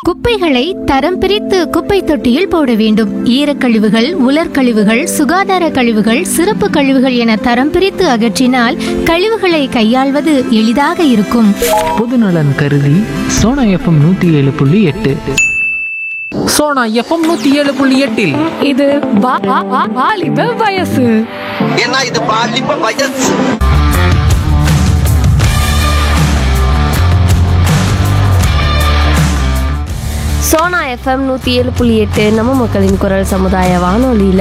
குப்பைகளை தரம் பிரித்து குப்பை தொட்டியில் போட வேண்டும் ஈரக்கழிவுகள் உலர்கழிவுகள் சுகாதார கழிவுகள் சிறப்பு கழிவுகள் என தரம் பிரித்து அகற்றினால் கழிவுகளை கையாள்வது எளிதாக இருக்கும் பொதுநலன் கருதி சோனா எஃப்எம் நூற்றி ஏழு புள்ளி எட்டு சோனா எஃப்எம் நூற்றி ஏழு புள்ளி எட்டில் இது வா- வா- வா- வாலிப வயசு ஏன்னா இது பாலிப்ப வயசு சோனா எஃப்எம் நூற்றி ஏழு புள்ளி எட்டு நம்ம மக்களின் குரல் சமுதாய வானொலியில்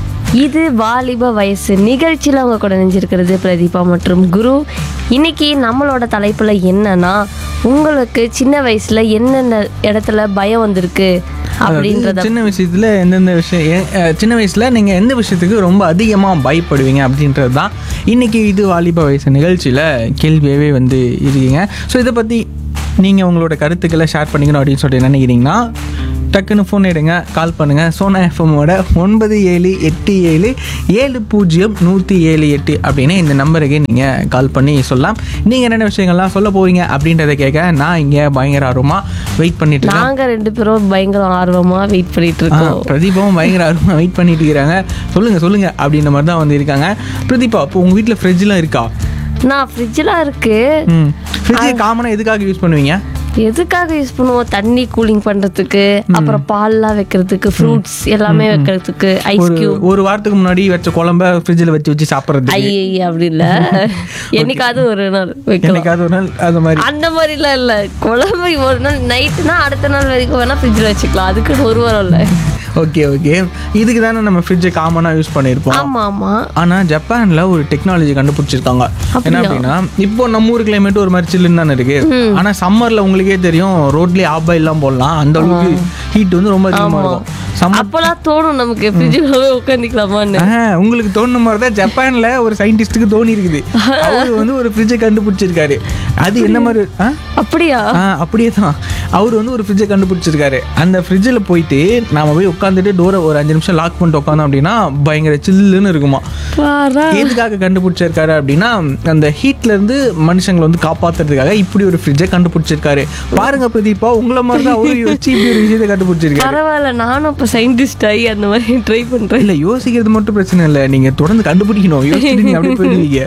இது வாலிப வயசு நிகழ்ச்சியில் அவங்க கூட நினைஞ்சிருக்கிறது பிரதீபா மற்றும் குரு இன்னைக்கு நம்மளோட தலைப்பில் என்னன்னா உங்களுக்கு சின்ன வயசில் என்னென்ன இடத்துல பயம் வந்திருக்கு அப்படின்றத சின்ன விஷயத்துல எந்தெந்த விஷயம் எ- அஹ் சின்ன வயசுல நீங்க எந்த விஷயத்துக்கு ரொம்ப அதிகமா பயப்படுவீங்க அப்படின்றது தான் இன்னைக்கு இது வாலிப வயசு நிகழ்ச்சியில கேள்வியாகவே வந்து இருக்கீங்க ஸோ இதை பத்தி நீங்க உங்களோட கருத்துக்களை ஷேர் பண்ணிக்கணும் அப்படின்னு சொல்லிட்டு நினைக்கிறீங்கன்னா டக்குன்னு ஃபோன் எடுங்க கால் பண்ணுங்க சோனா எஃப்எம்மோட ஒன்பது ஏழு எட்டு ஏழு ஏழு பூஜ்ஜியம் நூற்றி ஏழு எட்டு அப்படின்னு இந்த நம்பருக்கு நீங்கள் கால் பண்ணி சொல்லலாம் நீங்கள் என்னென்ன விஷயங்கள்லாம் சொல்ல போறீங்க அப்படின்றத கேட்க நான் இங்கே பயங்கர ஆர்வமாக வெயிட் பண்ணிட்டு இருக்கேன் நாங்கள் ரெண்டு பேரும் பயங்கர ஆர்வமாக வெயிட் பண்ணிட்டு ஆ, இருக்கோம் பிரதீபாவும் பயங்கர அருமை வெயிட் பண்ணிட்டு இருக்கிறாங்க சொல்லுங்க சொல்லுங்க அப்படின்ற மாதிரி தான் வந்து இருக்காங்க பிரதீபா இப்போ உங்க வீட்டில் ஃப்ரிட்ஜ்லாம் இருக்கா நான் ஃப்ரிட்ஜெலாம் இருக்கு ம் ஃப்ரிட்ஜ் காமனாக எதுக்காக யூஸ் பண்ணுவீங்க எதுக்காக யூஸ் பண்ணுவோம் தண்ணி கூலிங் பண்ணுறதுக்கு அப்புறம் பால்லாம் வைக்கிறதுக்கு ஃப்ரூட்ஸ் எல்லாமே வைக்கிறதுக்கு ஐஸ் ஒரு கியூப் ஒரு வாரத்துக்கு முன்னாடி வச்ச குழம்ப ஃப்ரிட்ஜில் வச்சு வச்சு சாப்பிட்றது ஐயே அப்படி இல்ல என்னைக்காவது ஒரு நாள் வைக்கலாம் என்னைக்காவது ஒரு நாள் அது மாதிரி அந்த மாதிரிலாம் இல்ல குழம்பு ஒரு நாள் நைட்டுனா அடுத்த நாள் வரைக்கும் வேணா ஃப்ரிட்ஜில் வச்சுக்கலாம் அதுக்குன்னு ஒரு வாரம் இல்ல ஓகே ஓகே இதுக்கு தானே நம்ம ஃப்ரிட்ஜை காமனாக யூஸ் பண்ணியிருப்போம் ஆமா ஆமா ஆனால் ஜப்பானில் ஒரு டெக்னாலஜி கண்டுபிடிச்சிருக்காங்க என்ன அப்படின்னா இப்போ நம்ம ஊர் கிளைமேட் ஒரு மாதிரி சில்லுன்னு தானே இருக்கு ஆனால் சம்மரில் உங்களுக்கே தெரியும் ரோட்லேயே ஆப் எல்லாம் போடலாம் அந்த அளவுக்கு ஹீட் வந்து ரொம்ப அதிகமாக இருக்கும் சம்மர் அப்பெல்லாம் தோணும் நமக்கு ஃப்ரிட்ஜில் உட்காந்துக்கலாமான்னு ஆ, உங்களுக்கு தோணுன மாதிரி தான் ஜப்பான்ல ஒரு சயின்டிஸ்டுக்கு தோணி இருக்குது அவர் வந்து ஒரு ஃப்ரிட்ஜை கண்டுபிடிச்சிருக்காரு அது என்ன மாதிரி ஆ? அப்படியா ஆ அப்படியே தான் அவர் வந்து ஒரு ஃப்ரிட்ஜை கண்டுபிடிச்சிருக்காரு அந்த ஃப்ரிட்ஜில் போயிட்டு நாம போய் உட்காந்துட்டு டோரை ஒரு அஞ்சு நிமிஷம் லாக் பண்ணிட்டு உட்காந்தோம் அப்படின்னா பயங்கர சில்லுன்னு இருக்குமா பாரா எதுக்காக கண்டுபிடிச்சிருக்காரு அப்படின்னா அந்த ஹீட்ல இருந்து மனுஷங்களை வந்து காப்பாத்துறதுக்காக இப்படி ஒரு ஃப்ரிட்ஜை கண்டுபிடிச்சிருக்காரு பாருங்க பிரதீபா உங்களை மாதிரி தான் அவரு யோசிச்சு இப்படி ஒரு விஷயத்தை கண்டுபிடிச்சிருக்காரு பரவாயில்ல நானும் இப்போ சயின்டிஸ்ட் ஆகி அந்த மாதிரி ட்ரை பண்றேன் இல்ல யோசிக்கிறது மட்டும் பிரச்சனை இல்லை நீங்க தொடர்ந்து கண்டுபிடிக்கணும் யோசிச்சுட்டு நீங்க அப்படியே போயிடுவீங்க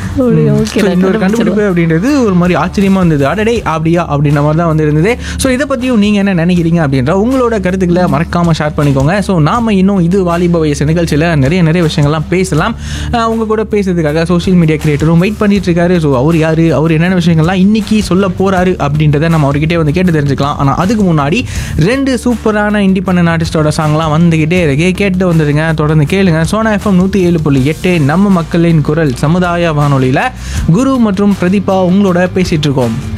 ஓகே So, இந்த ஒரு கண்டுபிடிப்பு அப்படின்றது ஒரு மாதிரி ஆச்சரியமா இருந்தது அடடே அப்படியா அப்படின்ற மாதிரி தான் வந்து இருந்தது ஸோ இதை பத்தியும் நீங்க என்ன நினைக்கிறீங்க அப்படின்ற உங்களோட கருத்துக்களை மறக்காம ஷேர் பண்ணிக்கோங்க ஸோ நாம இன்னும் இது வாலிப வயசு நிகழ்ச்சியில நிறைய நிறைய விஷயங்கள்லாம் பேசலாம் ஆஹ் உங்க கூட பேசுறதுக்காக சோஷியல் மீடியா கிரியேட்டரும் வெயிட் பண்ணிட்டு இருக்காரு ஸோ அவர் யாரு அவர் என்னென்ன விஷயங்கள்லாம் இன்னைக்கு சொல்ல போறாரு அப்படின்றத நம்ம அவர்கிட்டே வந்து கேட்டு தெரிஞ்சுக்கலாம் ஆனா அதுக்கு முன்னாடி ரெண்டு சூப்பரான இண்டிபெண்டன்ட் ஆர்டிஸ்டோட சாங்லாம் வந்துகிட்டே இருக்கு கேட்டு வந்துடுங்க தொடர்ந்து கேளுங்க சோனா எஃப்எம் நூற்றி ஏழு புள்ளி எட்டு நம்ம மக்களின் குரல் சமுதாய வானொலியில் குரு மற்றும் பிரதீபா உங்களோட பேசிட்டு இருக்கோம்